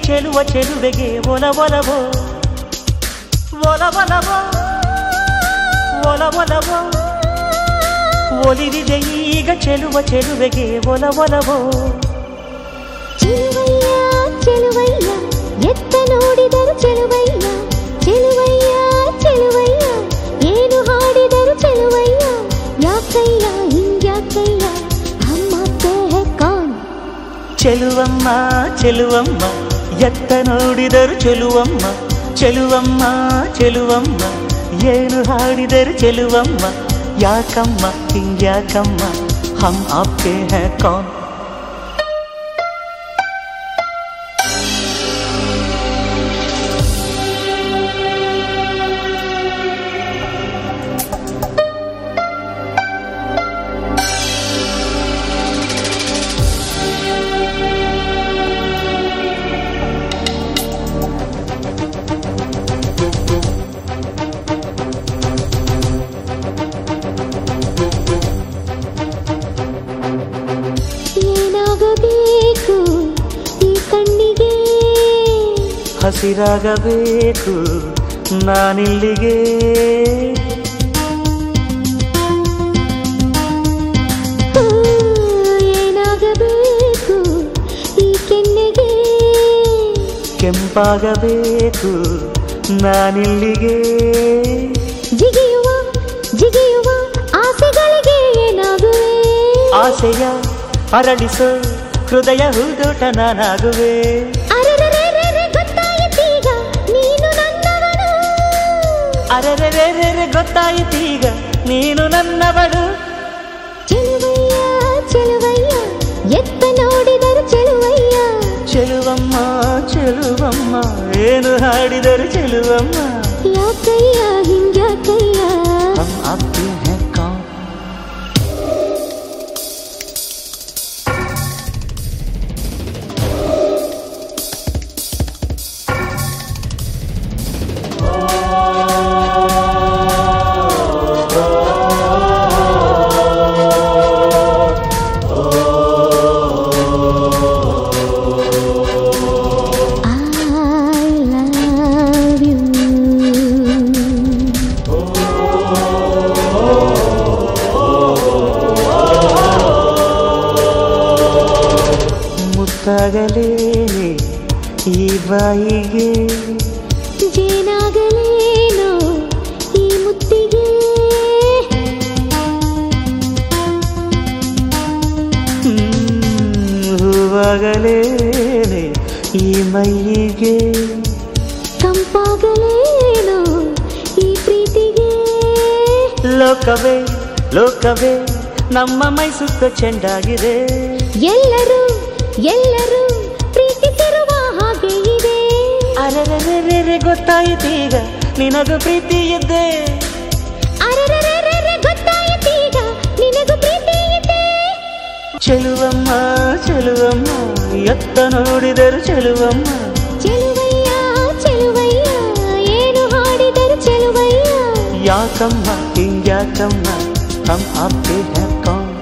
ಚೆಲುವ ಚೆಲುವೆಗೆ ಒಲ ಒಲವೋ ಒಲ ಒಲವೋ ಒಲ ಒಲವೋ ಒಲಿದಿದೆ ಈಗ ಚೆಲುವ ಚೆಲುವೆಗೆ ಒಲ ಒಲವೋ ಚೆಲುವಯ್ಯ ಚೆಲುವಯ್ಯ ಎತ್ತ ನೋಡಿದರು ಚೆಲುವಯ್ಯ ಚೆಲುವಯ್ಯ ಚೆಲುವಯ್ಯ ಏನು ಹಾಡಿದರು ಚೆಲುವಯ್ಯ ಯಾಕಯ್ಯ ಹಿಂಗ್ಯಾಕಯ್ಯ ಹಮ್ಮತ್ತೆ ಹೇ ಕಾನ್ ಚೆಲುವಮ್ಮ ಚೆಲುವಮ್ಮ ಎತ್ತ ನೋಡಿದರು ಚೆಲುವಮ್ಮ ಚೆಲುವಮ್ಮ ಚೆಲುವಮ್ಮ ಏನು ಹಾಡಿದರು ಚೆಲುವಮ್ಮ ಯಾಕಮ್ಮ ಹಿಂಗ್ಯಾಕಮ್ಮ ಹಮ್ ಆಪ್ಕೆ ಹೇ ಕೌನ್ ಏನಾಗಬೇಕು ಈ ಕಣ್ಣಿಗೆ ಹಸಿರಾಗಬೇಕು ನಾನಿಲ್ಲಿಗೆ ಹೂ, ಏನಾಗಬೇಕು ಈ ಕೆನ್ನೆಗೆ ಕೆಂಪಾಗಬೇಕು ನಾನಿಲ್ಲಿಗೆ ಜಿಗಿಯುವ ಜಿಗಿಯುವ ಆಸೆಗಳಿಗೆ ಏನಾಗುವೆ ಆಸೆಯ ಅರಳಿಸೋ ಹೃದಯ ಹೂದೋಟ ನಾನಾಗುವೆ ಅರೆರೆರೆರೆರೆ ಗೊತ್ತಾಯಿತೀಗ ನೀನು ನನ್ನವನು ಅರೆರೆರೆರೆ ಗೊತ್ತಾಯಿತೀಗ ನೀನು ನನ್ನವಳು ಚೆಲುವಯ್ಯ ಚೆಲುವಯ್ಯ ಎತ್ತ ನೋಡಿದರು ಚೆಲುವಯ್ಯ ಚೆಲುವಮ್ಮ ಚೆಲುವಮ್ಮ ಏನು ಹಾಡಿದರು ಚೆಲುವಮ್ಮ ಯಾಕಯ್ಯ ಹಿಂಗ್ಯಾಕಯ್ಯ ಹಮ್ ಆಪ್ಕೆ ಹೇ ಕೌನ್ I love you ಮುತ್ತಾಗಲೇನೆ ಈ ಬಾಯಿಗೆ ಜೇನಾಗಲೇನೋ ಈ ಮುತ್ತಿಗೆ ಹ್ಮ್, ಹೂವಾಗಲೇನೆ ಈ ಮೈಯಿಗೆ ತಂಪಾಗಲೇನೋ ಈ ಪ್ರೀತಿಗೆ ಲೋಕವೇ ಲೋಕವೇ ನಮ್ಮ ಮೈ ಸುತ್ತ ಚೆಂಡಾಗಿದೆ ಎಲ್ಲರೂ ಎಲ್ಲರೂ ಪ್ರೀತಿಸಿರುವ ಹಾಗೆ ಇದೆ ಅರೆರೆರೆರೆ ಗೊತ್ತಾಯಿತೀಗ ನಿನಗೂ ಪ್ರೀತಿ ಇದ್ದೆ ಅರೆರೆರೆರೆರೆ ಗೊತ್ತಾಯಿತೀಗ ನಿನಗೂ ಪ್ರೀತಿ ಇದೆ ಚೆಲುವಮ್ಮ ಚೆಲುವಮ್ಮ ಎತ್ತ ನೋಡಿದರು ಚೆಲುವಮ್ಮ ಚೆಲುವಯ್ಯ ಚೆಲುವಯ್ಯ ಏನು ಹಾಡಿದರು ಚೆಲುವಯ್ಯ ಯಾಕಮ್ಮ ಹಿಂಗ್ಯಾಕಮ್ಮ ಹಮ್ ಆಪ್ಕೆ ಹೇ ಕೌನ್